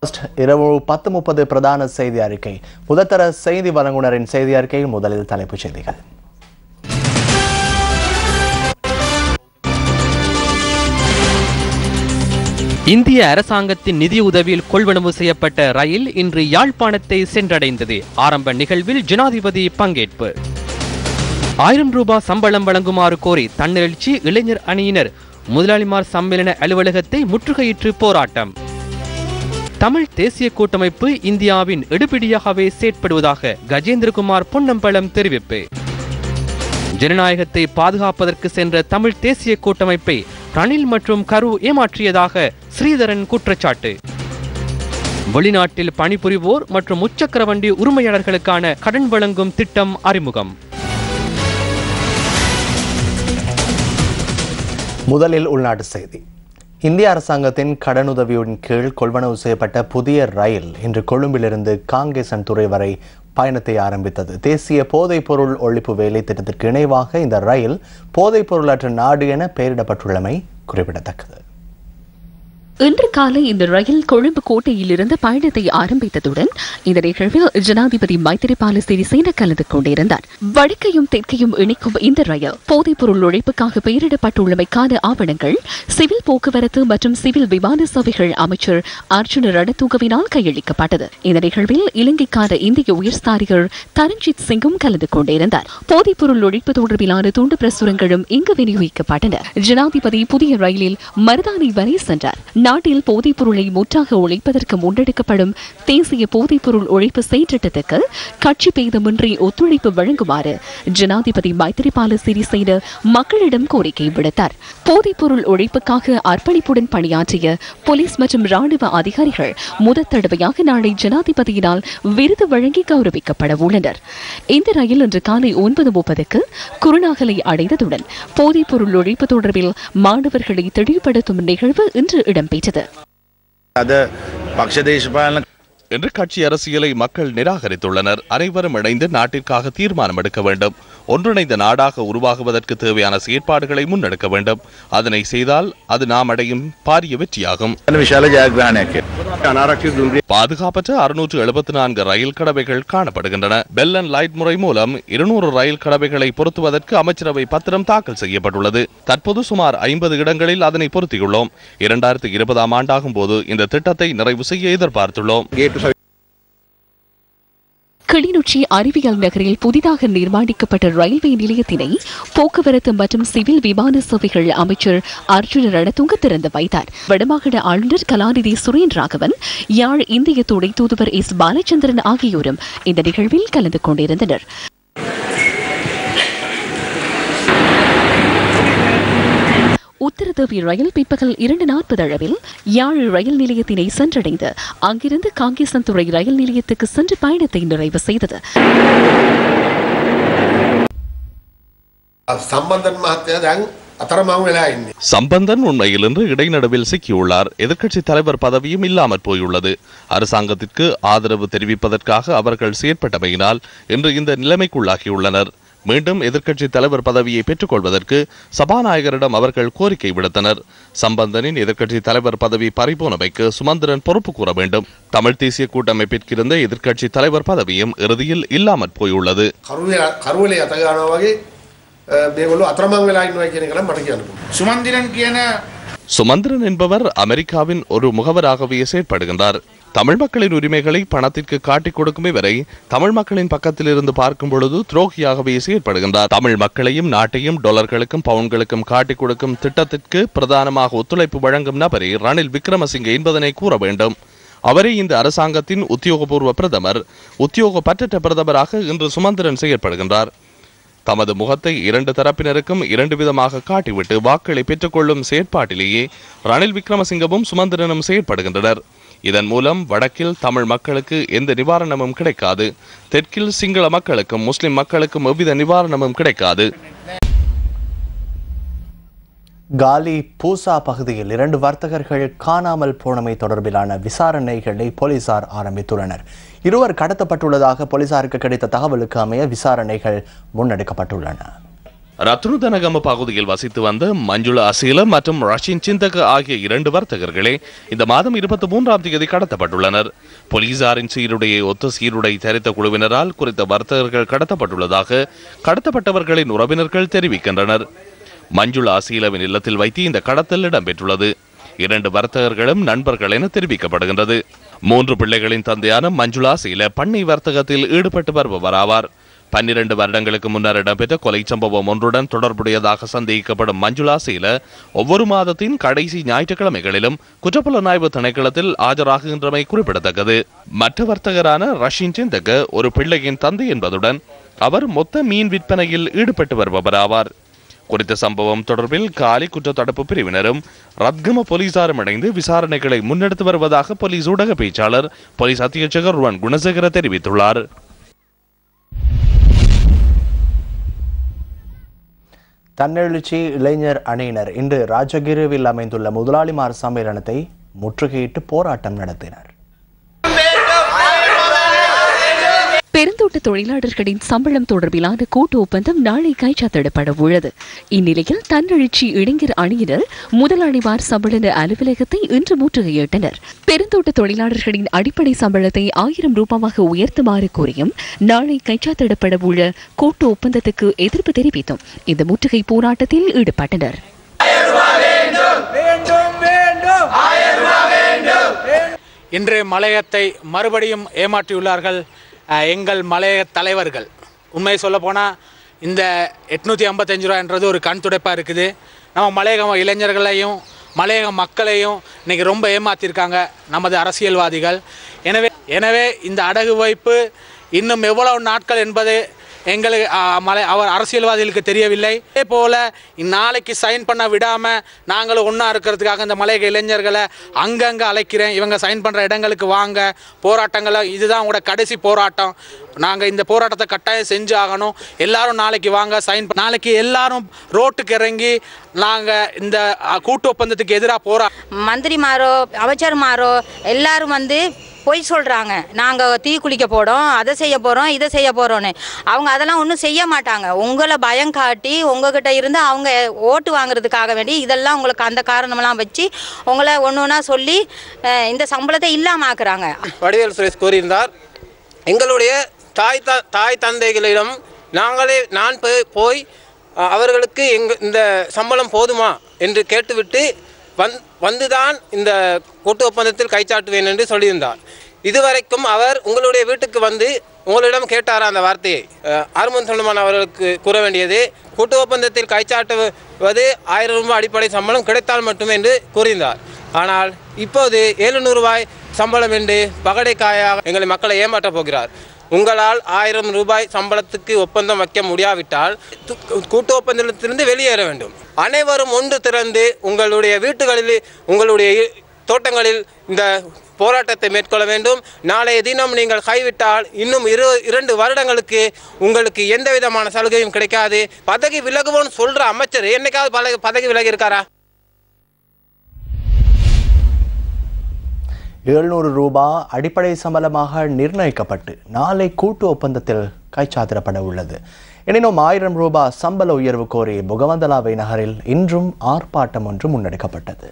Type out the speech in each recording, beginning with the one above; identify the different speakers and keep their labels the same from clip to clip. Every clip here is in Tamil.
Speaker 1: இரவு பத்து முப்பது பிரதான செய்தி அறிக்கை முதத்தர செய்தி வழங்குனரின் செய்தி அறிக்கையில் முதலில் தலைப்புச் செய்திகள்
Speaker 2: இந்திய அரசாங்கத்தின் நிதியுதவியில் கொள்வனவு செய்யப்பட்ட ரயில் இன்று யாழ்ப்பாணத்தை சென்றடைந்தது ஆரம்ப நிகழ்வில் ஜனாதிபதி பங்கேற்பு ஆயிரம் ரூபாய் சம்பளம் வழங்குமாறு கோரி தன்னெழுச்சி இளைஞர் அணியினர் முதலாளிமார் சம்மேளன அலுவலகத்தை முற்றுகையிட்டு போராட்டம் தமிழ் தேசிய கூட்டமைப்பு இந்தியாவின் எடுபிடியாகவே செயற்படுவதாக கஜேந்திரகுமார் பொன்னம்பலம் தெரிவிப்பு ஜனநாயகத்தை பாதுகாப்பதற்கு சென்ற தமிழ் தேசிய கூட்டமைப்பை ரணில் மற்றும் கரு ஏமாற்றியதாக ஸ்ரீதரன் குற்றச்சாட்டு வெளிநாட்டில் பணிபுரிவோர் மற்றும் முச்சக்கர வண்டி உரிமையாளர்களுக்கான கடன் வழங்கும் திட்டம் அறிமுகம்
Speaker 1: முதலில் உள்நாட்டு செய்தி இந்திய அரசாங்கத்தின் கடனுதவியின் கீழ் கொள்வனவு செய்யப்பட்ட புதிய ரயில் இன்று கொழும்பிலிருந்து காங்கேசன் துறை வரை பயணத்தை ஆரம்பித்தது தேசிய போதைப்பொருள் ஒழிப்பு வேலை திட்டத்திற்கு இணைவாக இந்த ரயில் போதைப்பொருளற்ற நாடு என பெயரிடப்பட்டுள்ளமை குறிப்பிடத்தக்கது
Speaker 3: இன்று காலை இந்த ரயில் கொழும்பு கோட்டையிலிருந்து பயணத்தை ஆரம்பித்ததுடன் இந்த நிகழ்வில் ஜனாதிபதி மைத்திரிபால சிறிசேன கலந்து கொண்டிருந்தார் வடக்கையும் தெற்கையும் இணைக்கும் இந்த ரயில் போதைப்பொருள் உழைப்புக்காக பெயரிடப்பட்டுள்ளமைக்கான ஆவணங்கள் சிவில் போக்குவரத்து மற்றும் சிவில் விமான சேவைகள் அமைச்சர் அர்ஜுன ரணதுங்கவினால் கையளிக்கப்பட்டது இந்த நிகழ்வில் இலங்கைக்கான இந்திய உயர்ஸ்தாரிகர் தரஞ்சித் சிங்கும் கலந்து கொண்டிருந்தார் போதைப்பொருள் ஒழிப்பு தொடர்பிலான துண்டு பிரசுரங்களும் இங்கு விநியோகிக்கப்பட்டன ஜனாதிபதி புதிய ரயிலில் மருதானி வரை சென்றார் நாட்டில் போதைப் பொருளை முற்றாக ஒழிப்பதற்கு முன்னெடுக்கப்படும் தேசிய போதைப்பொருள் ஒழிப்பு செயற்றிட்டத்துக்கு கட்சி பேதமின்றி ஒத்துழைப்பு வழங்குமாறு ஜனாதிபதி மைத்திரிபால சிறிசேன மக்களிடம் கோரிக்கை விடுத்தார் போதைப்பொருள் ஒழிப்புக்காக அர்ப்பணிப்புடன் பணியாற்றிய போலீஸ் மற்றும் ராணுவ அதிகாரிகள் முதற் தடவையாக நாளை ஜனாதிபதியினால் விருது வழங்கி கௌரவிக்கப்பட உள்ளனர் இந்த ரயில் இன்று காலை ஒன்பது முப்பதுக்கு குருநாகலை அடைந்ததுடன் போதைப்பொருள் ஒழிப்பு தொடர்பில் மாணவர்களை தெளிவுபடுத்தும் நிகழ்வு இன்று இடம்பெற்றது
Speaker 4: අද පක්ෂ දේශපාලන
Speaker 5: என்று கட்சி அரசியலை மக்கள் நிராகரித்துள்ளனர் அனைவரும் இணைந்து நாட்டிற்காக தீர்மானம் எடுக்க வேண்டும் ஒன்றிணைந்த நாடாக உருவாகுவதற்கு தேவையான செயற்பாடுகளை முன்னெடுக்க வேண்டும் அதனை செய்தால் அது நாம் அடையும் பாரிய வெற்றியாகும்
Speaker 4: විශාල ජයග්‍රහණයක්.
Speaker 5: பாதுகாப்பற்ற அறுநூற்று எழுபத்தி நான்கு ரயில் கடவைகள் காணப்படுகின்றன பெல் அண்ட் லைட் முறை மூலம் இருநூறு ரயில் கடவைகளை பொருத்துவதற்கு அமைச்சரவை பத்திரம் தாக்கல் செய்யப்பட்டுள்ளது தற்போது சுமார் ஐம்பது இடங்களில் அதனை பொருத்தியுள்ளோம் இரண்டாயிரத்தி இருபதாம் ஆண்டாகும் போது இந்த திட்டத்தை நிறைவு செய்ய எதிர்பார்த்துள்ளோம்
Speaker 3: கிளிநொச்சி அறிவியல் நகரில் புதிதாக நிர்மாணிக்கப்பட்ட ரயில்வே நிலையத்தினை போக்குவரத்து மற்றும் சிவில் விமான சேவைகள் அமைச்சர் அர்ஜுன ரணதுங்க திறந்து வைத்தார் வடமாகாண ஆளுநர் கலாநிதி சுரேன் ராகவன் யாழ் இந்திய துணை தூதுவர் எஸ் பாலச்சந்திரன் ஆகியோரும் இந்த நிகழ்வில் கலந்து கொண்டிருந்தனர் உத்தரதேவி ரயில் பிற்பகல் இரண்டு நாற்பது அளவில் யாழ் ரயில் நிலையத்தினை சென்றடைந்து அங்கிருந்து காங்கேசன்துறை ரயில் நிலையத்துக்கு சென்று பயணத்தை நிறைவு செய்தது
Speaker 6: සම්බන්ධන් මහත්තය දැන් අතරමං වෙලා ඉන්නේ.
Speaker 5: சம்பந்தன் உண்மையில் இன்று இடைநடுவில் சிக்கியுள்ளார் எதிர்க்கட்சி தலைவர் பதவியும் இல்லாமற் போயுள்ளது அரசாங்கத்திற்கு ஆதரவு தெரிவிப்பதற்காக அவர்கள் செயற்பட்டமையினால் இன்று இந்த நிலைமைக்குள்ளாகியுள்ளனர் மீண்டும் எதிர்க்கட்சி தலைவர் பதவியை பெற்றுக்கொள்வதற்கு சபாநாயகரிடம் அவர்கள் கோரிக்கை விடுத்தனர் சம்பந்தனின் எதிர்க்கட்சி தலைவர் பதவி பறிபோனமைக்கு சுமந்திரன் பொறுப்பு கூற வேண்டும் தமிழ் தேசிய கூட்டமைப்பிற்கு இருந்த எதிர்க்கட்சி தலைவர் பதவியும் இறுதியில் இல்லாமற் போயுள்ளது
Speaker 6: කරුවේ කරුවලේ අතගානවා වගේ අ, මේගොල්ලෝ අතරමං වෙලා ඉන්නවා කියන එක නම් මට කියන්න පුළුවන්.
Speaker 4: සුමන්දිරන් කියන
Speaker 5: சுமந்திரன் என்பவர் அமெரிக்காவின் ஒரு முகவராகவே செயற்படுகின்றார் தமிழ் மக்களின் உரிமைகளை பணத்திற்கு காட்டிக் கொடுக்குமே வரை தமிழ் மக்களின் பக்கத்தில் இருந்து பார்க்கும் பொழுது துரோகியாகவே செயற்படுகின்றார் தமிழ் மக்களையும் நாட்டையும் டாலர்களுக்கும் பவுன்களுக்கும் காட்டிக் கொடுக்கும் திட்டத்திற்கு பிரதானமாக ஒத்துழைப்பு வழங்கும் நபரே ரணில் விக்ரமசிங்கே என்பதனை கூற வேண்டும் அவரே இந்த அரசாங்கத்தின் உத்தியோகபூர்வ பிரதமர் உத்தியோகப்பற்ற பிரதமராக இன்று சுமந்திரன் செயற்படுகின்றார் தமது முகத்தை இரண்டு தரப்பினருக்கும் இரண்டு விதமாக காட்டிவிட்டு வாக்களை பெற்றுக்கொள்ளும் செயற்பாட்டிலேயே ரணில் விக்ரமசிங்கவும் சுமந்திரனும் செயற்படுகின்றனர் இதன் மூலம் வடக்கில் தமிழ் மக்களுக்கு எந்த நிவாரணமும் கிடைக்காது தெற்கில் சிங்கள மக்களுக்கும் முஸ்லிம் மக்களுக்கும் எவ்வித நிவாரணமும் கிடைக்காது
Speaker 1: காலி பூசா பகுதியில் இரண்டு வர்த்தகர்கள் காணாமல் போனமை தொடர்பிலான விசாரணைகளை போலீசார் ஆரம்பித்துள்ளனர் இருவர் கடத்தப்பட்டுள்ளதாக போலீசாருக்கு கிடைத்த தகவலுக்கு அமைய விசாரணைகள் முன்னெடுக்கப்பட்டுள்ளன
Speaker 5: ரத்னுதனகம பகுதியில் வசித்து வந்த மஞ்சுள அசீல மற்றும் ரஷின் சிந்தக ஆகிய இரண்டு வர்த்தகர்களே இந்த மாதம் இருபத்தி மூன்றாம் தேதி கடத்தப்பட்டுள்ளனர் போலீசாரின் சீருடையை ஒத்த சீருடை தரித்த குழுவினரால் குறித்த வர்த்தகர்கள் கடத்தப்பட்டுள்ளதாக கடத்தப்பட்டவர்களின் உறவினர்கள் தெரிவிக்கின்றனர் மஞ்சுள அசீலவின் இல்லத்தில் வைத்து இந்த கடத்தல் இடம்பெற்றுள்ளது இரண்டு வர்த்தகர்களும் நண்பர்கள் என தெரிவிக்கப்படுகின்றது மூன்று பிள்ளைகளின் தந்தையான மஞ்சுளா சீல பண்ணை வர்த்தகத்தில் ஈடுபட்டு வருபவர் ஆவார் பன்னிரண்டு வருடங்களுக்கு முன்னர் இடம்பெற்ற கொலை சம்பவம் ஒன்றுடன் தொடர்புடையதாக சந்தேகிக்கப்படும் மஞ்சுளா சீல ஒவ்வொரு மாதத்தின் கடைசி ஞாயிற்றுக்கிழமைகளிலும் குற்றப்புலனாய்வு திணைக்களத்தில் ஆஜராகுகின்றமை குறிப்பிடத்தக்கது மற்ற வர்த்தகரான ரஷின் சிந்தக ஒரு பிள்ளையின் தந்தை என்பதுடன் அவர் மொத்த மீன் விற்பனையில் ஈடுபட்டு வருபவர் ஆவார் குறித்த சம்பவம் தொடர்பில் காலி குற்ற தடுப்பு பிரிவினரும் ரத்கம போலீசாரும் இணைந்து விசாரணைகளை முன்னெடுத்து வருவதாக போலீஸ் ஊடக பேச்சாளர் போலீஸ் அத்தியட்சகர் ருவன் குணசேகர தெரிவித்துள்ளார்
Speaker 1: தன்னெழுச்சி இளைஞர் அணியினர் இன்று ராஜகிருவில் அமைந்துள்ள முதலாளிமார் சம்மேளனத்தை முற்றுகையிட்டு போராட்டம் நடத்தினர்
Speaker 3: பெருந்தோட்ட தொழிலாளர்களின் சம்பளம் தொடர்பிலான கூட்டு ஒப்பந்தம் நாளை கைச்சாத்திடப்பட உள்ளது இந்நிலையில் தன்னெழுச்சி இளைஞர் அணியினர் முதலாளிமார் சம்பள அலுவலகத்தை இன்று முற்றுகையிட்டனர் பெருந்தோட்ட தொழிலாளர்களின் அடிப்படை சம்பளத்தை ஆயிரம் ரூபாவாக உயர்த்துமாறு கோரியும் நாளை கைச்சாத்திடப்பட உள்ள கூட்டு ஒப்பந்தத்துக்கு எதிர்ப்பு தெரிவித்தும் இந்த முற்றுகை போராட்டத்தில் ஈடுபட்டனர்
Speaker 7: இன்று மலையத்தை மறுபடியும் ஏமாற்றியுள்ளார்கள் அஹ், எங்கள் மலைய தலைவர்கள் உண்மை சொல்ல போனால் இந்த எட்நூற்றி ஐம்பத்தஞ்சு ரூபான்றது ஒரு கண் துடைப்பாக இருக்குது நம்ம மலையக இளைஞர்களையும் மலையக மக்களையும் இன்னைக்கு ரொம்ப ஏமாத்திருக்காங்க நமது அரசியல்வாதிகள் எனவே எனவே இந்த அடகு வைப்பு இன்னும் எவ்வளவு நாட்கள் என்பது எங்களுக்கு ஆ, மலை அவர் அரசியல்வாதிகளுக்கு தெரியவில்லை அதே போல நாளைக்கு சைன் பண்ண விடாம நாங்களும் ஒன்றா இருக்கிறதுக்காக இந்த மலையக இளைஞர்களை அங்கங்கே அழைக்கிறேன் இவங்க சைன் பண்ணுற இடங்களுக்கு வாங்க போராட்டங்களை இதுதான் உங்களோட கடைசி போராட்டம் நாங்கள் இந்த போராட்டத்தை கட்டாயம் செஞ்சு ஆகணும் எல்லாரும் நாளைக்கு வாங்க சைன் நாளைக்கு எல்லாரும் ரோட்டுக்கு இறங்கி நாங்கள் இந்த அ, கூட்டு ஒப்பந்தத்துக்கு எதிராக போரா
Speaker 8: மந்திரிமாரோ அமைச்சர்மாரோ எல்லாரும் வந்து பொய் சொல்கிறாங்க நாங்கள் தீ குளிக்க போகிறோம் அதை செய்ய போகிறோம் இதை செய்ய போகிறோன்னு அவங்க அதெல்லாம் ஒன்றும் செய்ய மாட்டாங்க உங்களை பயம் காட்டி உங்ககிட்ட இருந்து அவங்க ஓட்டு வாங்குறதுக்காக வேண்டி இதெல்லாம் உங்களுக்கு அந்த காரணமெல்லாம் வச்சு உங்களை ஒன்று ஒன்றா சொல்லி அஹ், இந்த சம்பளத்தை இல்லாமல் ஆக்குறாங்க
Speaker 9: வடிவேல் சுரேஷ் கூறியிருந்தார் எங்களுடைய தாய் த தாய் தந்தைகளிடம் நாங்களே நான் போய் போய் அஹ், அவர்களுக்கு எங்க இந்த சம்பளம் போதுமா என்று கேட்டுவிட்டு வந் வந்துதான் இந்த கூட்டு ஒப்பந்தத்தில் கைச்சாட்டுவேன் என்று சொல்லியிருந்தார் இதுவரைக்கும் அவர் உங்களுடைய வீட்டுக்கு வந்து உங்களிடம் கேட்டாரா அந்த வார்த்தையை அஹ், ஆறுமுகன் சொல்லுமான் அவர்களுக்கு கூற வேண்டியது கூட்டு ஒப்பந்தத்தில் கைச்சாட்டுவது ஆயிரம் ரூபாய் அடிப்படை சம்பளம் கிடைத்தால் மட்டுமே என்று கூறியிருந்தார் ஆனால் இப்போது ஏழுநூறு ரூபாய் சம்பளம் என்று பகடைக்காயாக எங்களை மக்களை ஏமாற்றப் போகிறார் உங்களால் ஆயிரம் ரூபாய் சம்பளத்துக்கு ஒப்பந்தம் வைக்க முடியாவிட்டால் து- கூட்டு ஒப்பந்தத்திலிருந்து வெளியேற வேண்டும் அனைவரும் ஒன்று திறந்து உங்களுடைய வீட்டுகளில் உங்களுடைய இ- தோட்டங்களில் இந்த போராட்டத்தை மேற்கொள்ள வேண்டும் நாளைய தினம் நீங்கள் கைவிட்டால் இன்னும் இரு இரண்டு வருடங்களுக்கு உங்களுக்கு எந்த விதமான சலுகையும் கிடைக்காது பதவி விலகுவோன்னு சொல்ற அமைச்சர் என்னைக்காவது பல பதவி விலகி இருக்காரா
Speaker 1: எழுநூறு ரூபாய் அடிப்படை சம்பளமாக நிர்ணயிக்கப்பட்டு நாளை கூட்டு ஒப்பந்தத்தில் கைச்சாத்திடப்பட உள்ளது எனினும் ஆயிரம் ரூபாய் சம்பள உயர்வு கோரி முகமந்தலாவை நகரில் இன்றும் ஆர்ப்பாட்டம் ஒன்று முன்னெடுக்கப்பட்டது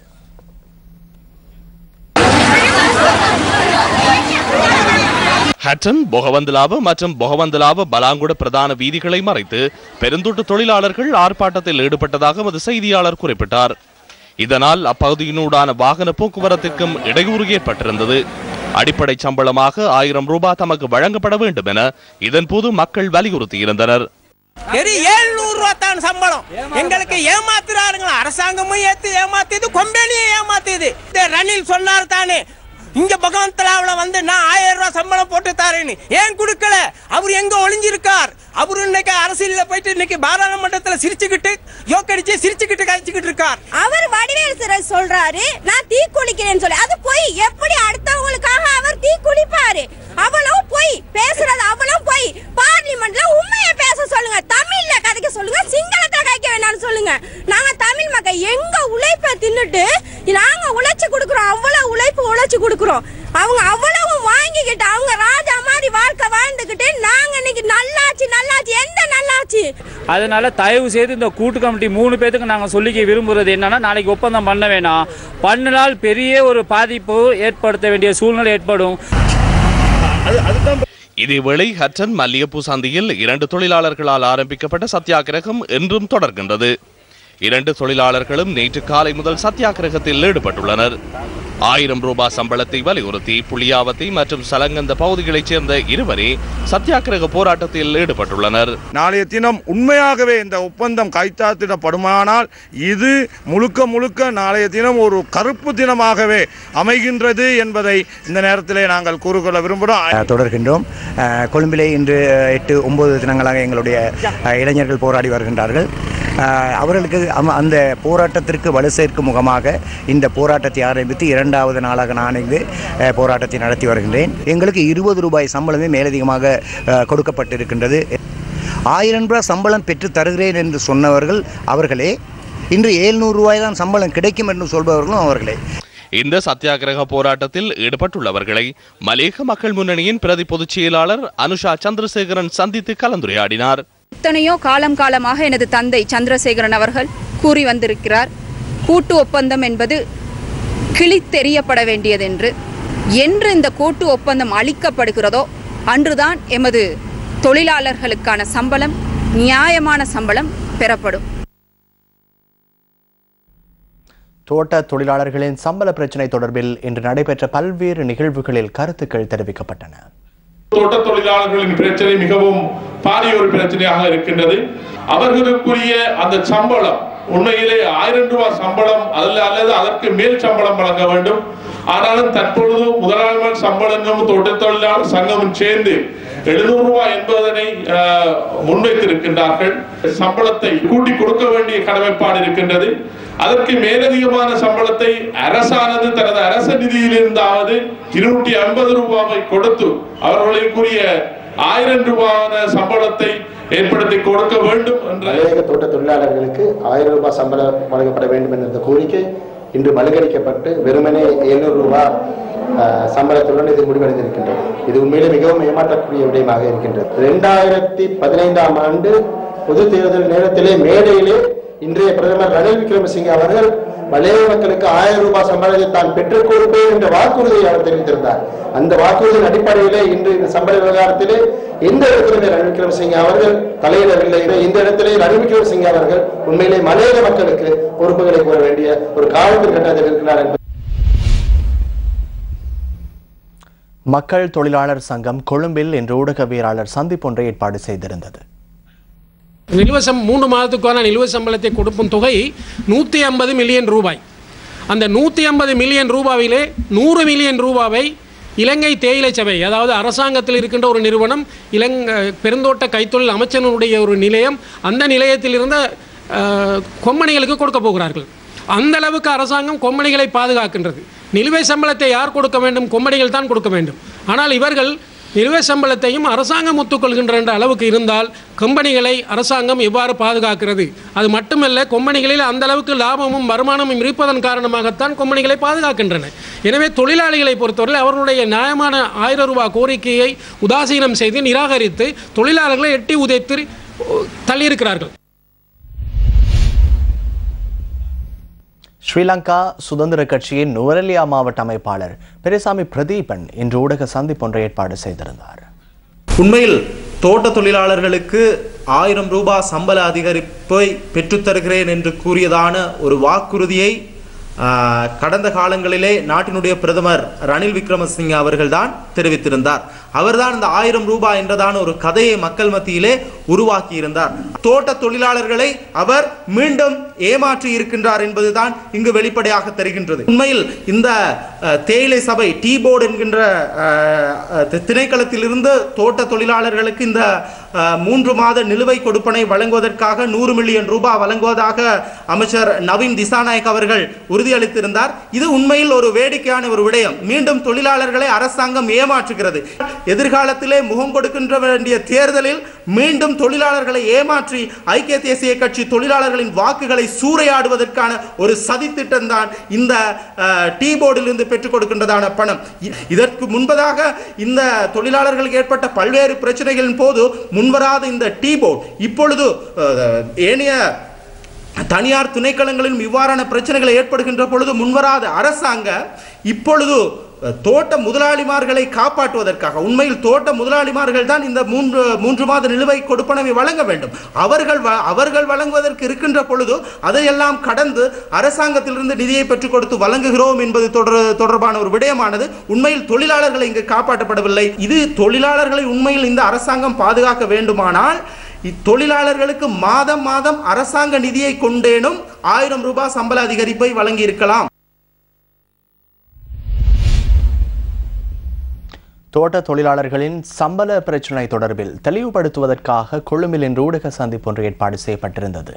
Speaker 5: ஹட்டன் பொகவந்தலாவ மற்றும் பொகவந்தலாவ பலாங்குட பிரதான வீதிகளை மறைத்து பெருந்தோட்ட தொழிலாளர்கள் ஆர்ப்பாட்டத்தில் ஈடுபட்டதாக எமது செய்தியாளர் குறிப்பிட்டார் இதனால் அப்பகுதியினூடான வாகன போக்குவரத்திற்கும் இடையூறு ஏற்பட்டிருந்தது அடிப்படை சம்பளமாக ஆயிரம் ரூபாய் தமக்கு வழங்கப்பட வேண்டும் என இதன்போது மக்கள் வலியுறுத்தியிருந்தனர்
Speaker 9: வெறும் ஏழ்நூறு ரூபா தான் சம்பளம் எங்களுக்கு ஏமாத்துறாருங்களா அரசாங்கமும் ஏத்து ஏமாத்துது கொம்பெனியும் ஏமாத்துது இந்த ரணில் சொன்னார் தானே இங்க பகவந்தலாவுல வந்து நான் ஆயிரம் ரூபாய் சம்பளம் போட்டு தரேன்னு ஏன் கொடுக்கல அவர் எங்க ஒளிஞ்சிருக்கார் அவரு இன்னைக்கு அரசியல்ல போயிட்டு இன்னைக்கு பாராளுமன்றத்துல சிரிச்சுக்கிட்டு யோக்கடிச்சு சிரிச்சுக்கிட்டு கழிச்சுக்கிட்டு இருக்கார்
Speaker 10: அவர் வடிவேல் சிறர் சொல்றாரு நான் தீ குளிக்கிறேன்னு சொல்லி அது போய் எப்படி அடுத்தவங்களுக்காக அவர் தீ குளிப்பாரு அவ்வளவு போய் பேசுறது அவ்வளவு போய் பார்லிமெண்ட்ல உண்மையை பேச சொல்லுங்க தமிழ்ல கதைக்க சொல்லுங்க சிங்களத்துல கதைக்க வேணாம்னு சொல்லுங்க நாங்க தமிழ் மக்கள் எங்க உழைப்பை தின்னுட்டு நாங்க உழைச்சு கொடுக்குறோம் அவ்வளவு உழைப்பு உழைச்சு கொடுக்குறோம் அவங்க அவ்வளவு வாங்கிக்கிட்டு அவங்க ராஜா மாதிரி வாழ்க்கை வாழ்ந்துக்கிட்டு நாங்க இன்னைக்கு நல்லாச்சு நல்லாச்சு எந்த நல்லாச்சு போச்சு
Speaker 11: அதனால தயவு செய்து இந்த கூட்டு கமிட்டி மூணு பேத்துக்கு நாங்கள் சொல்லிக்க விரும்புறது என்னன்னா நாளைக்கு ஒப்பந்தம் பண்ண வேணாம் பண்ணினால் பெரிய ஒரு பாதிப்பு ஏற்படுத்த வேண்டிய சூழ்நிலை ஏற்படும்
Speaker 5: இதேவேளை ஹட்டன் மல்லிகைப்பூ சந்தையில் இரண்டு தொழிலாளர்களால் ஆரம்பிக்கப்பட்ட சத்தியாகிரகம் இன்றும் தொடர்கின்றது இரண்டு தொழிலாளர்களும் நேற்று காலை முதல் சத்தியாகிரகத்தில் ஈடுபட்டுள்ளனர் ஆயிரம் ரூபாய் சம்பளத்தை வலியுறுத்தி புளியாவத்தை மற்றும் சலங்கந்த பகுதிகளைச் சேர்ந்த இருவரே சத்தியாகிரக போராட்டத்தில் ஈடுபட்டுள்ளனர்
Speaker 12: நாளைய தினம் உண்மையாகவே இந்த ஒப்பந்தம் கைத்தாத்திடப்படுமானால் இது முழுக்க முழுக்க நாளைய தினம் ஒரு கருப்பு தினமாகவே அமைகின்றது என்பதை இந்த நேரத்திலே நாங்கள் கூறிக்கொள்ள விரும்புகிறோம்
Speaker 13: தொடர்கின்றோம் அஹ், கொழும்பிலே இன்று எட்டு ஒன்பது தினங்களாக எங்களுடைய அஹ், இளைஞர்கள் போராடி வருகின்றார்கள் அஹ், அவர்களுக்கு அம- அந்த போராட்டத்திற்கு வலு சேர்க்கும் முகமாக இந்த போராட்டத்தை ஆரம்பித்து இரண்டாவது நாளாக நான் இங்கு அஹ், போராட்டத்தை நடத்தி வருகின்றேன் எங்களுக்கு இருபது ரூபாய் சம்பளமே மேலதிகமாக அஹ், கொடுக்கப்பட்டிருக்கின்றது ஆயிரம் ரூபாய் சம்பளம் பெற்று தருகிறேன் என்று சொன்னவர்கள் அவர்களே இன்று ஏழ்நூறு ரூபாய் தான் சம்பளம் கிடைக்கும் என்று சொல்பவர்களும் அவர்களே
Speaker 5: இந்த சத்தியாகிரக போராட்டத்தில் ஈடுபட்டுள்ளவர்களை மலேக மக்கள் முன்னணியின் பிரதி பொதுச் செயலாளர் அனுஷா சந்திரசேகரன் சந்தித்து கலந்துரையாடினார்
Speaker 14: எத்தனையோ காலம் காலமாக எனது தந்தை சந்திரசேகரன் அவர்கள் கூறி வந்திருக்கிறார் கூட்டு ஒப்பந்தம் என்பது கிழித்தெறியப்பட வேண்டியதென்று என்று இந்த கூட்டு ஒப்பந்தம் அளிக்கப்படுகிறதோ அன்றுதான் எமது தொழிலாளர்களுக்கான சம்பளம் நியாயமான சம்பளம் பெறப்படும்
Speaker 1: தோட்ட தொழிலாளர்களின் சம்பள பிரச்சினை தொடர்பில் இன்று நடைபெற்ற பல்வேறு நிகழ்வுகளில் கருத்துக்கள் தெரிவிக்கப்பட்டன
Speaker 15: தோட்ட தொழிலாளர்களின் பிரச்சனை மிகவும் பாரிய ஒரு பிரச்சனையாக இருக்கின்றது அவர்களுக்குரிய அந்த சம்பளம் உண்மையிலே ஆயிரம் ரூபாய் சம்பளம் அல்ல அல்லது அதற்கு மேல் சம்பளம் வழங்க வேண்டும் ஆனாலும் தற்பொழுது முதலாளிமார் சம்பளமும் தோட்ட தொழிலாளர் சங்கமும் சேர்ந்து எழுநூறு ரூபாய் என்பதனை ஆஹ், முன்வைத்திருக்கின்றார்கள் சம்பளத்தை கூட்டி கொடுக்க வேண்டிய கடமைப்பாடு இருக்கின்றது அதற்கு மேலதிகமான சம்பளத்தை அரசானது தனது அரச நிதியிலிருந்தாவது இருநூற்றி ஐம்பது ரூபாவை கொடுத்து அவர்களுக்குரிய ஆயிரம் ரூபாயான சம்பளத்தை ஏற்படுத்தி கொடுக்க வேண்டும் என்ற
Speaker 16: மலையக தோட்ட தொழிலாளர்களுக்கு ஆயிரம் ரூபாய் சம்பளம் வழங்கப்பட வேண்டும் என்ற கோரிக்கை இன்று மழுங்கடிக்கப்பட்டு வெறுமனே எழுநூறு ரூபாய் அஹ், சம்பளத்துடன் இது முடிவடைந்திருக்கின்றது இது உண்மையிலே மிகவும் ஏமாற்றக்கூடிய விடயமாக இருக்கின்றது இரண்டாயிரத்தி பதினைந்தாம் ஆண்டு பொது தேர்தல் நேரத்திலே மேடையிலே இன்றைய பிரதமர் ரணில் விக்ரமசிங்கே அவர்கள் மலைய மக்களுக்கு ஆயிரம் ரூபாய் சம்பளத்தை தான் பெற்றுக் கொடுப்பேன் என்ற வாக்குறுதியை அவர் தெரிவித்திருந்தார் அந்த வாக்குறுதியின் அடிப்படையிலே இன்று இந்த சம்பள விவகாரத்திலே எந்த இடத்திலுமே ரணில் விக்ரமசிங்கே அவர்கள் தலையிடவில்லை இந்த இடத்திலே ரணில் விக்ரமசிங்கே அவர்கள் உண்மையிலே மலையக மக்களுக்கு பொறுப்புகளை கூற வேண்டிய ஒரு காலத்தில் கட்டத்தில் இருக்கிறார் என்பது
Speaker 1: மக்கள் தொழிலாளர் சங்கம் கொழும்பில் இன்று ஊடகவியலாளர் சந்திப்பொன்றை ஏற்பாடு செய்திருந்தது
Speaker 17: நிலுவசம் மூன்று மாதத்துக்கான நிலுவ சம்பளத்தை கொடுக்கும் தொகை நூற்றி ஐம்பது மில்லியன் ரூபாய் அந்த நூற்றி ஐம்பது மில்லியன் ரூபாவிலே நூறு மில்லியன் ரூபாவை இலங்கை தேயிலை சபை அதாவது அரசாங்கத்தில் இருக்கின்ற ஒரு நிறுவனம் இலங் பெருந்தோட்ட கைத்தொழில் அமைச்சனுடைய ஒரு நிலையம் அந்த நிலையத்தில் இருந்த அஹ், கொம்பனிகளுக்கு கொடுக்க போகிறார்கள் அந்த அளவுக்கு அரசாங்கம் கொம்பனிகளை பாதுகாக்கின்றது நிலுவை சம்பளத்தை யார் கொடுக்க வேண்டும் கொம்பனிகள் தான் கொடுக்க வேண்டும் ஆனால் இவர்கள் நிலுவை சம்பளத்தையும் அரசாங்கம் ஒத்துக்கொள்கின்ற என்ற அளவுக்கு இருந்தால் கம்பெனிகளை அரசாங்கம் எவ்வாறு பாதுகாக்கிறது அது மட்டுமல்ல கொம்பனிகளில் அந்த அளவுக்கு லாபமும் வருமானமும் இருப்பதன் காரணமாகத்தான் கொம்பனிகளை பாதுகாக்கின்றன எனவே தொழிலாளிகளை பொறுத்தவரை அவர்களுடைய நியாயமான ஆயிரம் ரூபாய் கோரிக்கையை உதாசீனம் செய்து நிராகரித்து தொழிலாளர்களை எட்டி உதைத்து தள்ளியிருக்கிறார்கள்
Speaker 1: ஸ்ரீலங்கா சுதந்திர கட்சியின் நுவரெலியா மாவட்ட அமைப்பாளர் பெரியசாமி பிரதீபன் இன்று ஊடக சந்திப்பொன்றை ஏற்பாடு செய்திருந்தார்
Speaker 18: உண்மையில் தோட்ட தொழிலாளர்களுக்கு ஆயிரம் ரூபாய் சம்பள அதிகரிப்பை பெற்றுத்தருகிறேன் என்று கூறியதான ஒரு வாக்குறுதியை ஆஹ், கடந்த காலங்களிலே நாட்டினுடைய பிரதமர் ரணில் விக்ரமசிங்க அவர்கள்தான் தெரிவித்திருந்தார் அவர்தான் இந்த ஆயிரம் ரூபாய் என்றதான ஒரு கதையை மக்கள் மத்தியிலே உருவாக்கி இருந்தார் தோட்ட தொழிலாளர்களை அவர் மீண்டும் ஏமாற்றி இருக்கின்றார் என்பதுதான் இங்கு வெளிப்படையாக தெரிகின்றது உண்மையில் இந்த அஹ், தேயிலை சபை டீ போர்டு என்கின்ற அஹ், அஹ், திணைக்களத்திலிருந்து தோட்ட தொழிலாளர்களுக்கு இந்த அஹ், மூன்று மாத நிலுவை கொடுப்பனை வழங்குவதற்காக நூறு மில்லியன் ரூபாய் வழங்குவதாக அமைச்சர் நவீன் திசாநாயக் அவர்கள் உறுதியளித்திருந்தார் இது உண்மையில் ஒரு வேடிக்கையான ஒரு விடயம் மீண்டும் தொழிலாளர்களை அரசாங்கம் ஏமாற்றுகிறது எதிர்காலத்திலே முகம் கொடுக்கின்ற வேண்டிய தேர்தலில் மீண்டும் தொழிலாளர்களை ஏமாற்றி ஐக்கிய தேசிய கட்சி தொழிலாளர்களின் வாக்குகளை சூறையாடுவதற்கான ஒரு சதித்திட்டம் தான் இந்த அஹ், டீ போர்டிலிருந்து பெற்றுக் கொடுக்கின்றதான பணம் இ- இதற்கு முன்பதாக இந்த தொழிலாளர்களுக்கு ஏற்பட்ட பல்வேறு பிரச்சனைகளின் போது முன்வராத இந்த டீ போர்டு இப்பொழுது அஹ், ஏனைய தனியார் துணைக்களங்களிலும் இவ்வாறான பிரச்சனைகள் ஏற்படுகின்ற பொழுது முன்வராத அரசாங்க இப்பொழுது அஹ், தோட்ட முதலாளிமார்களை காப்பாற்றுவதற்காக உண்மையில் தோட்ட முதலாளிமார்கள் தான் இந்த மூன்று மூன்று மாத நிலுவை கொடுப்பனவை வழங்க வேண்டும் அவர்கள் வ- அவர்கள் வழங்குவதற்கு இருக்கின்ற பொழுது அதையெல்லாம் கடந்து அரசாங்கத்திலிருந்து நிதியை பெற்றுக் கொடுத்து வழங்குகிறோம் என்பது தொடர் தொடர்பான ஒரு விடயமானது உண்மையில் தொழிலாளர்களை இங்கு காப்பாற்றப்படவில்லை இது தொழிலாளர்களை உண்மையில் இந்த அரசாங்கம் பாதுகாக்க வேண்டுமானால் இத்தொழிலாளர்களுக்கு மாதம் மாதம் அரசாங்க நிதியை கொண்டேனும் ஆயிரம் ரூபாய் சம்பள அதிகரிப்பை வழங்கி இருக்கலாம்
Speaker 1: தோட்ட தொழிலாளர்களின் சம்பள பிரச்சினை தொடர்பில் தெளிவுபடுத்துவதற்காக கொழும்பில் இன்று ஊடக சந்திப்பு ஒன்று ஏற்பாடு செய்யப்பட்டிருந்தது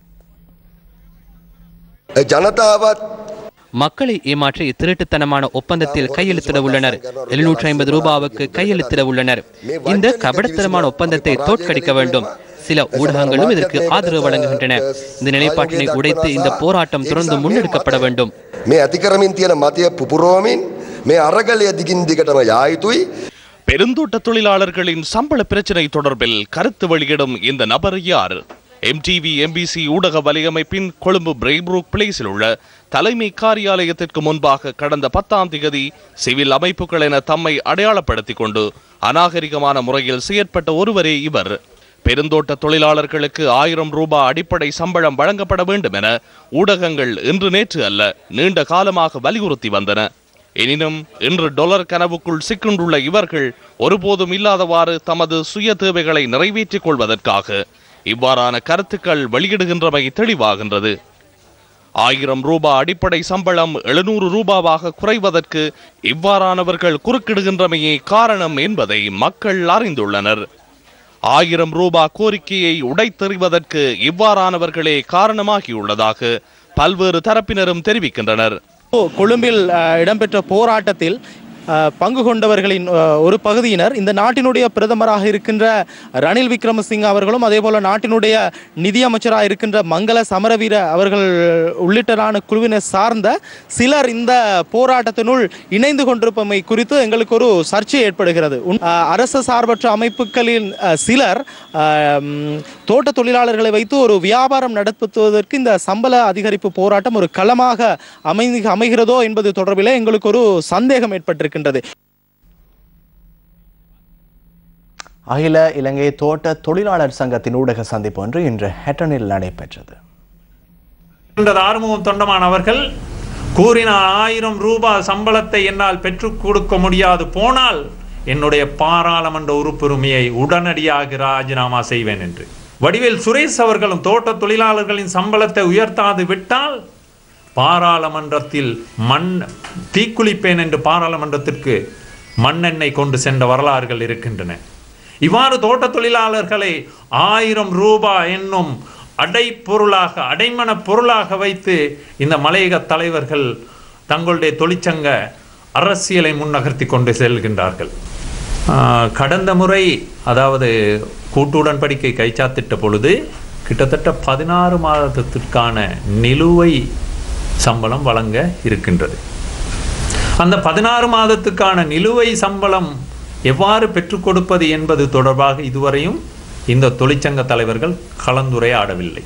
Speaker 19: ජනතාවත්
Speaker 2: மக்களை ஏமாற்றி திருட்டுத்தனமான ஒப்பந்தத்தில் கையெழுத்திட உள்ளனர் எழுநூற்றி ஐம்பது ரூபாவுக்கு கையெழுத்திட உள்ளனர் இந்த கபடத்தனமான ஒப்பந்தத்தை தோற்கடிக்க வேண்டும் சில ஊடகங்களும் இதற்கு ஆதரவு வழங்குகின்றன இந்த நிலைப்பாட்டினை உடைத்து இந்த போராட்டம் தொடர்ந்து முன்னெடுக்கப்பட வேண்டும்
Speaker 19: මේ ඇතිකරමින් තියෙන මතය පුපුරුවමින් මේ අරගලය දිගින් දිගටම යා යුතුයි
Speaker 5: பெருந்தோட்ட தொழிலாளர்களின் சம்பள பிரச்சினை தொடர்பில் கருத்து வெளியிடும் இந்த நபர் யார் எம்டிவி எம்பிசி ஊடக வலையமைப்பின் கொழும்பு பிரெய்ப்ரூக் பிளேஸில் உள்ள தலைமை காரியாலயத்திற்கு முன்பாக கடந்த பத்தாம் திகதி சிவில் அமைப்புகள் என தம்மை அடையாளப்படுத்திக் கொண்டு அநாகரிகமான முறையில் செயற்பட்ட ஒருவரே இவர் பெருந்தோட்ட தொழிலாளர்களுக்கு ஆயிரம் ரூபாய் அடிப்படை சம்பளம் வழங்கப்பட வேண்டும் என ஊடகங்கள் இன்று நேற்று அல்ல நீண்ட காலமாக வலியுறுத்தி வந்தன எனினும் இன்று டொலர் கனவுக்குள் சிக்குண்டுள்ள இவர்கள் ஒருபோதும் இல்லாதவாறு தமது சுய தேவைகளை நிறைவேற்றிக் கொள்வதற்காக இவ்வாறான கருத்துக்கள் வெளியிடுகின்றமை தெளிவாகின்றது ஆயிரம் ரூபாய் அடிப்படை சம்பளம் எழுநூறு ரூபாவாக குறைவதற்கு இவ்வாறானவர்கள் குறுக்கிடுகின்றமையே காரணம் என்பதை மக்கள் அறிந்துள்ளனர் ஆயிரம் ரூபாய் கோரிக்கையை உடைத்தெறிவதற்கு இவ்வாறானவர்களே காரணமாகியுள்ளதாக பல்வேறு தரப்பினரும் தெரிவிக்கின்றனர்
Speaker 18: கொழும்பில் அஹ், இடம்பெற்ற போராட்டத்தில் அஹ், பங்கு கொண்டவர்களின் அஹ், ஒரு பகுதியினர் இந்த நாட்டினுடைய பிரதமராக இருக்கின்ற ரணில் விக்ரமசிங்க அவர்களும் அதே போல நாட்டினுடைய நிதியமைச்சராக இருக்கின்ற மங்கள சமரவீர அவர்கள் உள்ளிட்டரான குழுவினர் சார்ந்த சிலர் இந்த போராட்டத்தினுள் இணைந்து கொண்டிருப்பமை குறித்து எங்களுக்கு ஒரு சர்ச்சை ஏற்படுகிறது உன்- அஹ், அரச சார்பற்ற அமைப்புகளின் அஹ், சிலர் அஹ், ம், தோட்ட தொழிலாளர்களை வைத்து ஒரு வியாபாரம் நடத்துவதற்கு இந்த சம்பள அதிகரிப்பு போராட்டம் ஒரு களமாக அமை அமைகிறதோ என்பது தொடர்பில் எங்களுக்கு ஒரு சந்தேகம் ஏற்பட்டிருக்கின்றது
Speaker 1: அகில இலங்கை தோட்ட தொழிலாளர் சங்கத்தின் ஊடக சந்திப்பு ஒன்று இன்று ஹெட்டனில் நடைபெற்றது
Speaker 20: என்றது ஆறுமுகம் தொண்டமான் அவர்கள் கூறினார் ஆயிரம் ரூபாய் சம்பளத்தை என்னால் பெற்றுக் கொடுக்க முடியாது போனால் என்னுடைய பாராளுமன்ற உறுப்புரிமையை உடனடியாக ராஜினாமா செய்வேன் என்று வடிவேல் சுரேஷ் அவர்களும் தோட்ட தொழிலாளர்களின் சம்பளத்தை உயர்த்தாது விட்டால் பாராளுமன்றத்தில் மண் தீக்குளிப்பேன் என்று பாராளுமன்றத்திற்கு மண்ணெண்ணெய் கொண்டு சென்ற வரலாறுகள் இருக்கின்றன இவ்வாறு தோட்ட தொழிலாளர்களை ஆயிரம் ரூபாய் என்னும் அடைப்பொருளாக அடைமன பொருளாக வைத்து இந்த மலையக தலைவர்கள் தங்களுடைய தொழிற்சங்க அரசியலை முன்னகர்த்தி கொண்டு செல்கின்றார்கள் ஆஹ், கடந்த முறை அதாவது கூட்டு உடன்படிக்கை கைச்சாத்திட்ட பொழுது கிட்டத்தட்ட பதினாறு மாதத்திற்கான நிலுவை சம்பளம் வழங்க இருக்கின்றது அந்த பதினாறு மாதத்துக்கான நிலுவை சம்பளம் எவ்வாறு பெற்றுக் கொடுப்பது என்பது தொடர்பாக இதுவரையும் இந்த தொழிற்சங்க தலைவர்கள் கலந்துரையாடவில்லை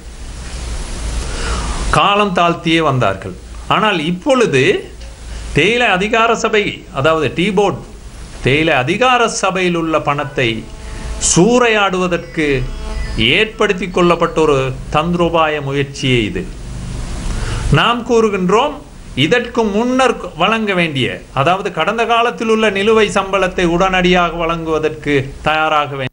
Speaker 20: காலம் தாழ்த்தியே வந்தார்கள் ஆனால் இப்பொழுது தேயிலை அதிகார சபை அதாவது டீ போர்ட் தேயிலை அதிகார சபையில் உள்ள பணத்தை சூறையாடுவதற்கு ஏற்படுத்தி கொள்ளப்பட்ட ஒரு தந்திரோபாய முயற்சியே இது நாம் கூறுகின்றோம் இதற்கு முன்னர் வழங்க வேண்டிய அதாவது கடந்த காலத்தில் உள்ள நிலுவை சம்பளத்தை உடனடியாக வழங்குவதற்கு தயாராக வேண்டும்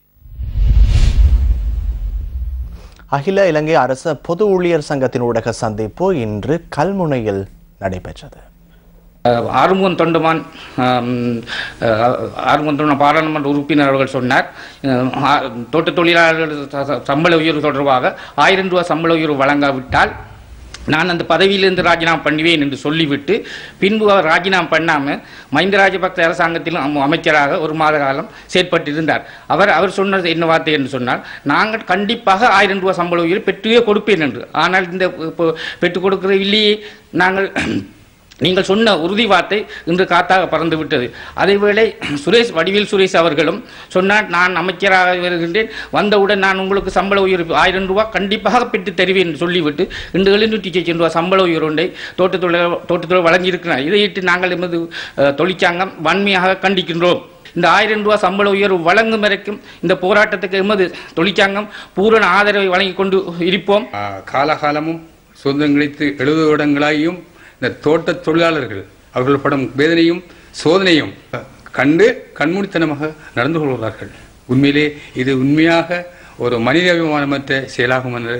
Speaker 1: அகில இலங்கை அரச பொது ஊழியர் சங்கத்தின் ஊடக சந்திப்பு இன்று கல்முனையில் நடைபெற்றது
Speaker 21: அஹ் ஆறுமுகன் தொண்டுமான் ஆம், அஹ், ஆறுமுகன் தொண்டுமான் பாராளுமன்ற உறுப்பினர் அவர்கள் சொன்னார் அஹ், ஆ- தோட்ட தொழிலாளர்கள் ச- ச- சம்பள உயர்வு தொடர்பாக ஆயிரம் ரூபாய் சம்பள உயர்வு வழங்காவிட்டால் நான் அந்த பதவியிலிருந்து ராஜினாமா பண்ணுவேன் என்று சொல்லிவிட்டு பின்பு அவர் ராஜினாமா பண்ணாமல் மஹிந்த ராஜபக்ச அரசாங்கத்திலும் அம்- அமைச்சராக ஒரு மாத காலம் செயற்பட்டிருந்தார் அவர் அவர் சொன்னது என்ன வார்த்தை என்று சொன்னால் நாங்கள் கண்டிப்பாக ஆயிரம் ரூபாய் சம்பள உயர்வு பெற்றே கொடுப்பேன் என்று ஆனால் இந்த இப்போ பெற்றுக் கொடுக்கிற இல்லையே நாங்கள் நீங்கள் சொன்ன உறுதி வார்த்தை இன்று காத்தாக பறந்து விட்டது அதேவேளை சுரேஷ் வடிவேல் சுரேஷ் அவர்களும் சொன்னார் நான் அமைச்சராக வருகின்றேன் வந்தவுடன் நான் உங்களுக்கு சம்பள உயர்வு ஆயிரம் ரூபாய் கண்டிப்பாக பெற்று தருவேன் என்று சொல்லிவிட்டு இன்று எழுநூற்றி லட்சம் ரூபாய் சம்பள உயர்வு ஒன்றை தோட்டத்தொழில் தோட்டத்தொழில் வழங்கியிருக்கிறார் இதையிட்டு நாங்கள் எமது அஹ், தொழிற்சங்கம் வன்மையாக கண்டிக்கின்றோம் இந்த ஆயிரம் ரூபாய் சம்பள உயர்வு வழங்கும் வரைக்கும் இந்த போராட்டத்துக்கு எமது தொழிற்சங்கம் பூரண ஆதரவை வழங்கி கொண்டு இருப்போம்
Speaker 6: காலகாலமும் சுதந்திரம் கிடைத்து எழுபது வருடங்களாகியும் இந்த தோட்ட தொழிலாளர்கள் அவர்கள் படும் வேதனையும் சோதனையும் கண்டு கண்மூடித்தனமாக நடந்து கொள்கிறார்கள் உண்மையிலே இது உண்மையாக ஒரு மனிதாபிமானமற்ற செயலாகும் என்று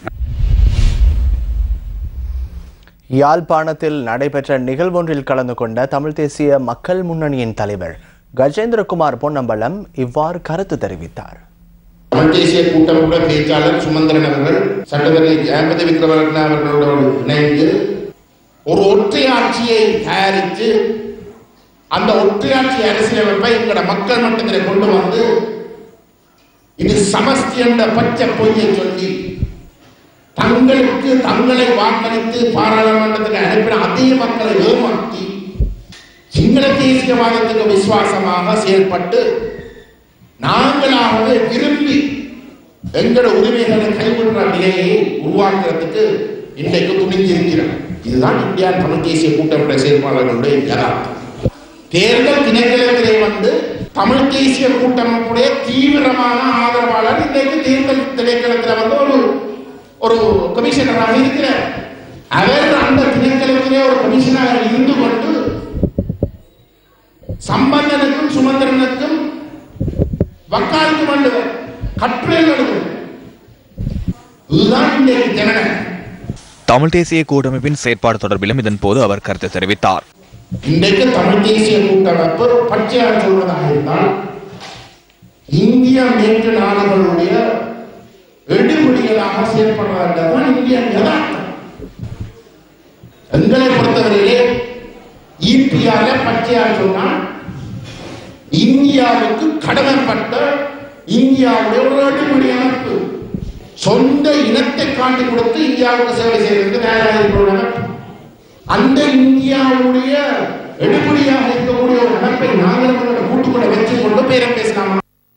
Speaker 1: யாழ்ப்பாணத்தில் நடைபெற்ற நிகழ்வொன்றில் கலந்து கொண்ட தமிழ் தேசிய மக்கள் முன்னணியின் தலைவர் கஜேந்திரகுமார் பொன்னம்பலம் இவ்வாறு கருத்து தெரிவித்தார்
Speaker 22: தமிழ் தேசிய கூட்டமைப்புட பேச்சாளர் சுமந்திரன் அவர்கள் சட்டத்தரணி ஜெயபதி விக்ரமரத்ன அவர்களோடு இணைந்து ஒரு ஒற்றையாட்சியை தயாரித்து அந்த ஒற்றையாட்சி அரசியலமைப்பை எங்களோட மக்கள் மட்டத்தில் கொண்டு வந்து இது சமஸ்தி என்ற பச்சை பொய்யை சொல்லி தங்களுக்கு தங்களை வாக்களித்து பாராளுமன்றத்துக்கு அனுப்பின அதே மக்களை ஏமாற்றி சிங்கள தேசியவாதத்துக்கு விசுவாசமாக செயல்பட்டு நாங்களாகவே விரும்பி எங்களோட உரிமைகளை கைவிடுற நிலையை உருவாக்குறதுக்கு இன்றைக்கு துணிஞ்சிருக்கிறோம் இதுதான் இந்தியா தமிழ் தேசிய கூட்டமைப்புடைய செயல்பாளர்களுடைய யதார்த்தம் தேர்தல் திணைக்களத்திலே வந்து தமிழ் தேசிய கூட்டமைப்புடைய தீவிரமான ஆதரவாளர் இன்றைக்கு தேர்தல் திணைக்களத்தில் வந்து ஒரு ஒரு கமிஷனராக இருக்கிறார் அவர் அந்த திணைக்களத்திலே ஒரு கமிஷனராக இருந்து கொண்டு சம்பந்தனுக்கும் சுமந்திரனுக்கும் வக்காலத்து பண்ணுவர் கட்டுரை எழுதுவர் இதுதான் இன்றைக்கு ஜனநாயகம்
Speaker 23: தமிழ் தேசிய கூட்டமைப்பின் செயற்பாடு தொடர்பிலும் இதன் போது அவர் கருத்து தெரிவித்தார்
Speaker 22: இன்றைக்கு தமிழ் தேசிய கூட்டமைப்பு பச்சையாக சொல்வதாக இருந்தால் இந்திய மேற்கு நாடுகளுடைய எடுபடிகளாக செயல்படுறதுதான் இந்திய யதார்த்தம் எங்களை பொறுத்தவரையிலே ஈபிஆர பச்சையாக சொன்னால் இந்தியாவுக்கு கடமைப்பட்ட இந்தியாவுடைய ஒரு அடிப்படை அமைப்பு சொந்த இனத்தை காட்டி கொடுத்து இந்தியாவுக்கு சேவை செய்வதற்கு தயாராக இருக்கிற ஒரு அமைப்பு அந்த இந்தியாவுடைய எடுபடியாக இருக்கக்கூடிய ஒரு அமைப்பை நாங்கள் நம்மளோட கூட்டுக்குள்ள வச்சு கொண்டு பேரம் பேசலாம்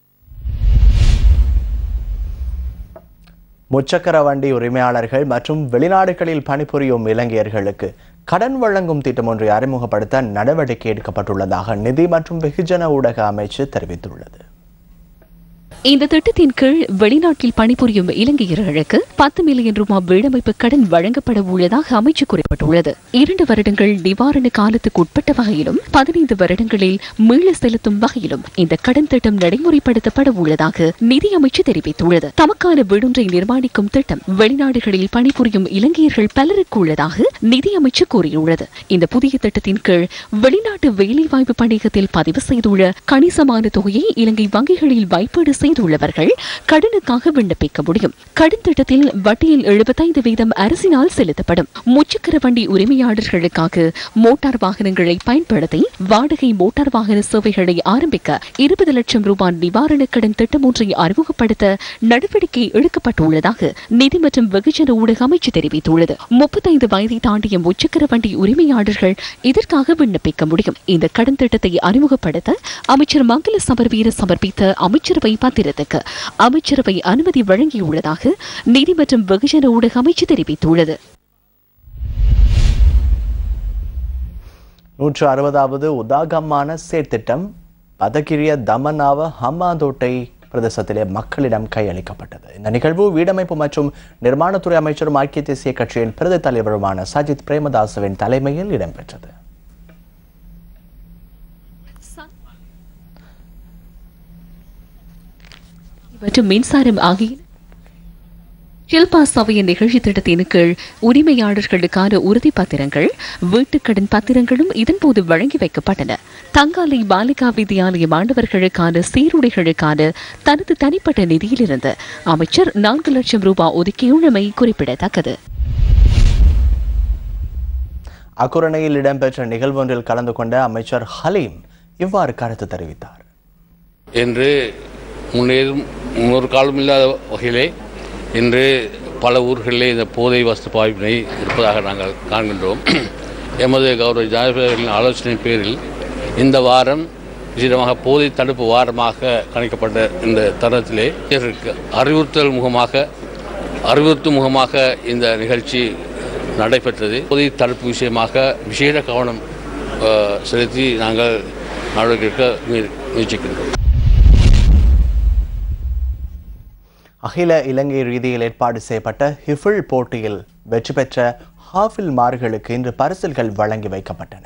Speaker 1: முச்சக்கர வண்டி உரிமையாளர்கள் மற்றும் வெளிநாடுகளில் பணிபுரியும் இலங்கையர்களுக்கு கடன் வழங்கும் திட்டம் ஒன்றை அறிமுகப்படுத்த நடவடிக்கை எடுக்கப்பட்டுள்ளதாக நிதி மற்றும் வெகுஜன ஊடக அமைச்சு தெரிவித்துள்ளது
Speaker 3: இந்த திட்டத்தின் கீழ் வெளிநாட்டில் பணிபுரியும் இலங்கையர்களுக்கு பத்து மில்லியன் ரூபாய் வீடமைப்பு கடன் வழங்கப்பட உள்ளதாக அமைச்சு குறிப்பிட்டுள்ளது இரண்டு வருடங்கள் நிவாரண காலத்துக்கு உட்பட்ட வகையிலும் பதினைந்து வருடங்களில் மீள செலுத்தும் வகையிலும் இந்த கடன் திட்டம் நடைமுறைப்படுத்தப்பட உள்ளதாக நிதி அமைச்சு தெரிவித்துள்ளது தமக்கான வீடொன்றை நிர்மாணிக்கும் திட்டம் வெளிநாடுகளில் பணிபுரியும் இலங்கையர்கள் பலருக்கு உள்ளதாக நிதி அமைச்சு கூறியுள்ளது இந்த புதிய திட்டத்தின் கீழ் வெளிநாட்டு வேலைவாய்ப்பு பணியகத்தில் பதிவு செய்துள்ள கணிசமான தொகையை இலங்கை வங்கிகளில் வைப்பீடு செய்துள்ளவர்கள் கடனுக்காக விண்ணப்பிக்க முடியும் கடன் திட்டத்தில் வட்டியில் எழுபத்தைந்து வீதம் அரசினால் செலுத்தப்படும் முச்சக்கர வண்டி உரிமையாளர்களுக்காக மோட்டார் வாகனங்களை பயன்படுத்தி வாடகை மோட்டார் வாகன சேவைகளை ஆரம்பிக்க இருபது லட்சம் ரூபாய் நிவாரண கடன் திட்டம் ஒன்றை அறிமுகப்படுத்த நடவடிக்கை எடுக்கப்பட்டுள்ளதாக நிதி மற்றும் வெகுஜன ஊடக அமைச்சு தெரிவித்துள்ளது முப்பத்தைந்து வயதை தாண்டிய முச்சக்கர வண்டி உரிமையாளர்கள் இதற்காக விண்ணப்பிக்க முடியும் இந்த கடன் திட்டத்தை அறிமுகப்படுத்த அமைச்சர் மங்கள சமர்வீர சமர்ப்பித்த அமைச்சரவை பத்திரத்துக்கு அமைச்சரவை அனுமதி வழங்கியுள்ளதாக நிதி மற்றும் வெகுஜன ஊடக அமைச்சு தெரிவித்துள்ளது
Speaker 1: நூற்று அறுபதாவது உதாகமான சேர்த்திட்டம் பதகிரிய தமனாவ ஹம்மாந்தோட்டை பிரதேசத்திலே மக்களிடம் கையளிக்கப்பட்டது இந்த நிகழ்வு வீடமைப்பு மற்றும் நிர்மாணத்துறை அமைச்சரும் ஐக்கிய தேசிய கட்சியின் பிரதி தலைவருமான சஜித் பிரேமதாசவின் தலைமையில் இடம்பெற்றது
Speaker 3: மற்றும் மின்சாரம் ஆகிய ஷில்பா சபையின் நிகழ்ச்சி திட்டத்தின் கீழ் உரிமையாளர்களுக்கான உறுதி பத்திரங்கள் வீட்டுக்கடன் பத்திரங்களும் இதன்போது வழங்கி வைக்கப்பட்டன தங்காலை பாலிகா வித்யாலய மாணவர்களுக்கான சீருடைகளுக்கான தனது தனிப்பட்ட நிதியிலிருந்து அமைச்சர் நான்கு லட்சம் ரூபாய் ஒதுக்கியுள்ளமை குறிப்பிடத்தக்கது
Speaker 1: அக்குரணையில் இடம்பெற்ற நிகழ்வொன்றில் கலந்து கொண்ட அமைச்சர் ஹலீம் இவ்வாறு கருத்து தெரிவித்தார்
Speaker 4: என்று முன்னேறும் முன்னொரு காலம் இல்லாத வகையிலே இன்று பல ஊர்களிலே இந்த போதை வஸ்து பாய்ப்பினை இருப்பதாக நாங்கள் காண்கின்றோம் எமது கௌரவ ஜனாதிபதிகளின் ஆலோசனை பேரில் இந்த வாரம் விசேடமாக போதை தடுப்பு வாரமாக கணிக்கப்பட்ட இந்த தருணத்திலே இதற்கு அறிவுறுத்தல் முகமாக அறிவுறுத்தும் முகமாக இந்த நிகழ்ச்சி நடைபெற்றது போதை தடுப்பு விஷயமாக விசேட கவனம் அஹ், செலுத்தி நாங்கள் நடவடிக்கை எடுக்க முய- முயற்சிக்கின்றோம்
Speaker 1: அகில இலங்கை ரீதியில் ஏற்பாடு செய்யப்பட்ட ஹிஃபிள் போட்டியில் வெற்றி பெற்ற ஹாஃபில் மார்களுக்கு இன்று பரிசில்கள் வழங்கி வைக்கப்பட்டன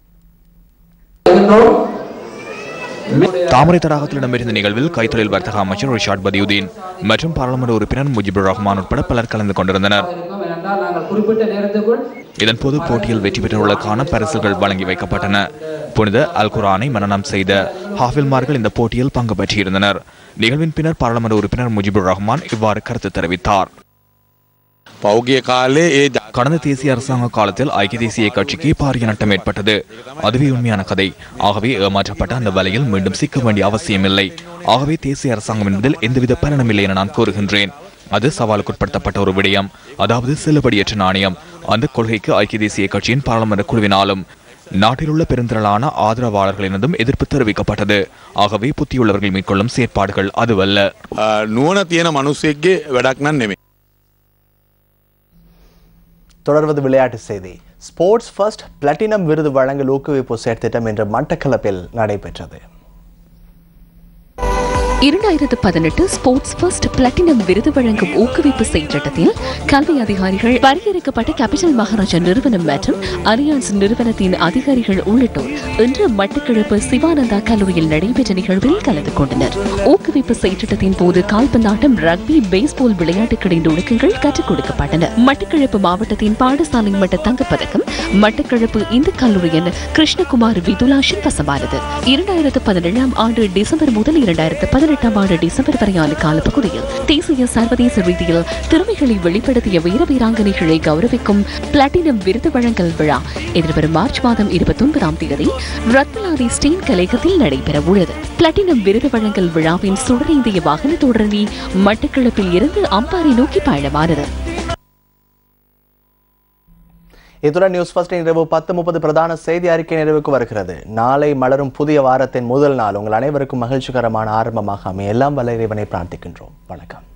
Speaker 23: தாமரை தடாகத்தில் இடம்பெற்ற நிகழ்வில் கைத்தொழில் வர்த்தக அமைச்சர் ரிஷாட் பதியுதீன் மற்றும் பாராளுமன்ற உறுப்பினர் முஜிபுர் ரஹ்மான் உட்பட பலர் கலந்து கொண்டிருந்தனர் இதன்போது போட்டியில் வெற்றி பெற்றவர்களுக்கான பரிசுகள் வழங்கி வைக்கப்பட்டன புனித அல் குரானை மனனம் செய்த ஹாஃபில்மார்கள் இந்த போட்டியில் பங்கு பெற்றிருந்தனர் நிகழ்வின் பின்னர் பாராளுமன்ற உறுப்பினர் முஜிபுர் ரஹ்மான் இவ்வாறு கருத்து தெரிவித்தார் கடந்த தேசிய அரசாங்க காலத்தில் ஐக்கிய தேசிய கட்சிக்கு பாரிய நட்டம் ஏற்பட்டது அதுவே உண்மையான கதை ஆகவே ஏமாற்றப்பட்ட அந்த வலையில் மீண்டும் சிக்க வேண்டிய அவசியமில்லை ஆகவே தேசிய அரசாங்கம் என்பதில் எந்தவித பலனுமில்லை என நான் கூறுகின்றேன் அது சவாலுக்குட்படுத்தப்பட்ட ஒரு விடயம் அதாவது செல்லுபடியற்ற நாணயம் அந்த கொள்கைக்கு ஐக்கிய தேசிய கட்சியின் பாராளுமன்ற குழுவினாலும் நாட்டில் உள்ள பெருந்திரளான ஆதரவாளர்களினதும் எதிர்ப்பு தெரிவிக்கப்பட்டது ஆகவே புத்தியுள்ளவர்கள் மேற்கொள்ளும் செயற்பாடுகள் அதுவல்ல
Speaker 7: නුවන තියෙන මනුස්සෙක්ගේ වැඩක් නම් නෙමේ.
Speaker 1: தொடர்வது விளையாட்டு செய்தி ஸ்போர்ட்ஸ் ஃபர்ஸ்ட் பிளாட்டினம் விருது வழங்கல் ஊக்குவிப்பு செயற்திட்டம் இன்று மட்டக்களப்பில் நடைபெற்றது
Speaker 3: இரண்டாயிரத்து பதினெட்டு ஸ்போர்ட்ஸ் ஃபர்ஸ்ட் பிளாட்டினம் விருது வழங்கும் ஊக்குவிப்பு செயற்திட்டத்தில் கல்வி அதிகாரிகள் வரையறுக்கப்பட்ட கேபிட்டல் மகாராஜா நிறுவனம் மற்றும் அலியான்ஸ் நிறுவனத்தின் அதிகாரிகள் உள்ளிட்டோர் இன்று மட்டக்களப்பு சிவானந்தா கல்லூரியில் நடைபெற்ற நிகழ்வில் கலந்து கொண்டனர் ஊக்குவிப்பு செயற்திட்டத்தின் போது கால்பந்தாட்டம் ரக்பி பேஸ்பால் விளையாட்டுகளின் நுணுக்கங்கள் கற்றுக் கொடுக்கப்பட்டன மட்டக்களப்பு மாவட்டத்தின் பாடசாலை மட்ட தங்கப்பதக்கம் மட்டக்களப்பு இந்து கல்லூரியின் கிருஷ்ணகுமார் விதுலாஷின் வசமானது இரண்டாயிரத்து பதினேழாம் ஆண்டு டிசம்பர் முதல் இரண்டாயிரத்து பதினெட்டாம் ஆண்டு டிசம்பர் வரையான காலப்பகுதியில் தேசிய சர்வதேச ரீதியில் திறமைகளை வெளிப்படுத்திய வீர வீராங்கனைகளை கௌரவிக்கும் பிளாட்டினம் விருது வழங்கல் விழா எதிர்வரும் மார்ச் மாதம் இருபத்தி ஒன்பதாம் தேதி ரத்லாரி ஸ்டீன் கலையகத்தில் நடைபெற உள்ளது பிளாட்டினம் விருது வழங்கல் விழாவின் சுடரேந்திய வாகன தொடரணி மட்டக்களப்பில் இருந்து அம்பாறை நோக்கி பயணமானது
Speaker 1: இத்துடன் நியூஸ் ஃபர்ஸ்ட் இரவு பத்து முப்பது பிரதான செய்தி அறிக்கை நிறைவுக்கு வருகிறது நாளை மலரும் புதிய வாரத்தின் முதல் நாள் உங்கள் அனைவருக்கும் மகிழ்ச்சிகரமான ஆரம்பமாக அமைய எல்லாம் வல்ல இறைவனை பிரார்த்திக்கின்றோம் வணக்கம்